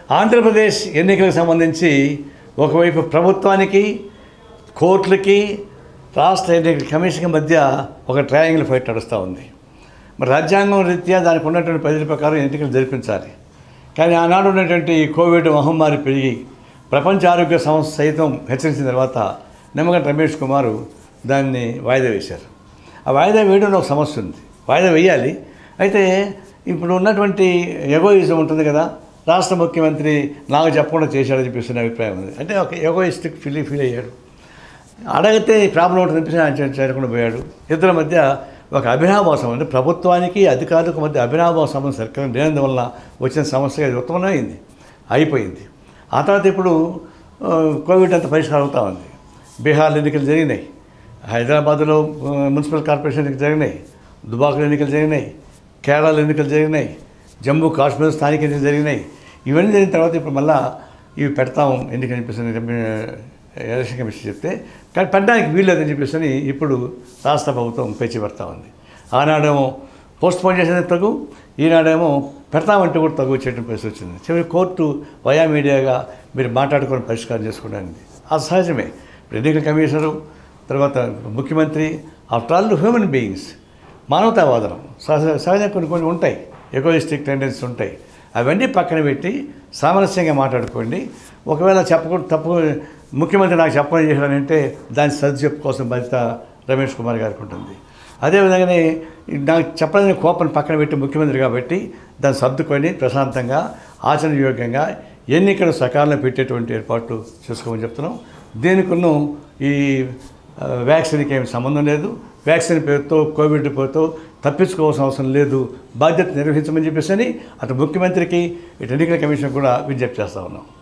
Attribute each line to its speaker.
Speaker 1: ఆంధ్రప్రదేశ్ ఎన్నికలకు సంబంధించి ఒకవైపు ప్రభుత్వానికి కోర్టులకి రాష్ట్ర ఎన్నికల కమిషన్ మధ్య ఒక ట్రయాంగిల్ ఫైట్ నడుస్తూ ఉంది మరి రాజ్యాంగం రీత్యా దానికి ఉన్నటువంటి పరిధి ప్రకారం ఎన్నికలు జరిపించాలి కానీ ఆనాడు ఉన్నటువంటి ఈ కోవిడ్ మహమ్మారి పెరిగి ప్రపంచ ఆరోగ్య సంస్థ సైతం హెచ్చరించిన తర్వాత నిమ్మగడ్డ రమేష్ కుమారు దాన్ని వాయిదా వేశారు ఆ వాయిదా వేయడంలో ఒక సమస్య ఉంది వాయిదా వేయాలి అయితే ఇప్పుడు ఉన్నటువంటి ఎగోయిజం ఉంటుంది కదా రాష్ట్ర ముఖ్యమంత్రి నాకు చెప్పకుండా చేశాడని చెప్పేసి నా అభిప్రాయం ఉంది అంటే ఒక ఎగోయిస్టిక్ ఫీల్ ఫీల్ అయ్యాడు అడిగితే ఈ ప్రాబ్లం ఉంటుంది అనిపించి ఆయన చే- చేరకుండా పోయాడు ఇద్దరి మధ్య ఒక అభినాభావం అంటే ప్రభుత్వానికి అధికారులకు మధ్య అభినాభావ సంబంధం సరిగ్గా లేనందువల్ల వచ్చిన సమస్య అది ఉత్తమమైంది అయిపోయింది ఆ తర్వాత ఇప్పుడు ఆ, కోవిడ్ అంత పరిష్కారం అవుతా ఉంది బీహార్ ఎన్నికలు జరిగినాయి హైదరాబాద్లో ఆ, మున్సిపల్ కార్పొరేషన్ ఎన్నికలు జరిగినాయి దుబాకులో ఎన్నికలు జరిగినాయి కేరళలో ఎన్నికలు జరిగినాయి జమ్మూ కాశ్మీర్ స్థానిక ఎన్నికలు జరిగినాయి ఇవన్నీ జరిగిన తర్వాత ఇప్పుడు మళ్ళా ఇవి పెడతాం ఎన్నికలు చెప్పేసి ఎలక్షన్ కమిషన్ చెప్తే కానీ పెట్టడానికి వీల్లేదని చెప్పేసి ఇప్పుడు రాష్ట్ర ప్రభుత్వం పేచి పెడతా ఉంది ఆనాడేమో పోస్ట్ పోన్ చేసిన తగు ఈనాడేమో పెడతామంటే కూడా తగు వచ్చేటువంటి పరిస్థితి వచ్చింది చివరి కోర్టు వయా మీడియాగా మీరు మాట్లాడుకొని పరిష్కారం చేసుకోవడానికి అది సహజమే ఇప్పుడు ఎన్నికల కమిషనరు తర్వాత ముఖ్యమంత్రి ఆఫ్టర్ ఆల్ హ్యూమన్ బీయింగ్స్ మానవతావాదనం సహజ సహజంగా కొన్ని కొన్ని ఉంటాయి ఎకోయిస్టిక్ టెండెన్సీ ఉంటాయి అవన్నీ పక్కన పెట్టి సామరస్యంగా మాట్లాడుకోండి ఒకవేళ చెప్పకుండా తప్పు ముఖ్యమంత్రి నాకు చెప్పని చేశాడంటే దాని సర్ది చెప్పుకోవాల్సిన బాధ్యత రమేష్ కుమార్ గారికి ఉంటుంది అదేవిధంగానే నాకు చెప్పలేని కోపం పక్కన పెట్టి ముఖ్యమంత్రి కాబట్టి దాన్ని సర్దుకొని ప్రశాంతంగా ఆచరణయోగ్యంగా ఎన్నికలు సకాలంలో పెట్టేటువంటి ఏర్పాట్లు చేసుకోమని చెప్తున్నాం దీనికున్న ఈ ఆ, వ్యాక్సిన్కి ఏమి సంబంధం లేదు వ్యాక్సిన్ పేరుతో కోవిడ్ పేరుతో తప్పించుకోవాల్సిన అవసరం లేదు బాధ్యత నిర్వహించమని చెప్పేసి అని అటు ముఖ్యమంత్రికి ఇటు ఎన్నికల కమిషన్ కూడా విజ్ఞప్తి చేస్తా ఉన్నాం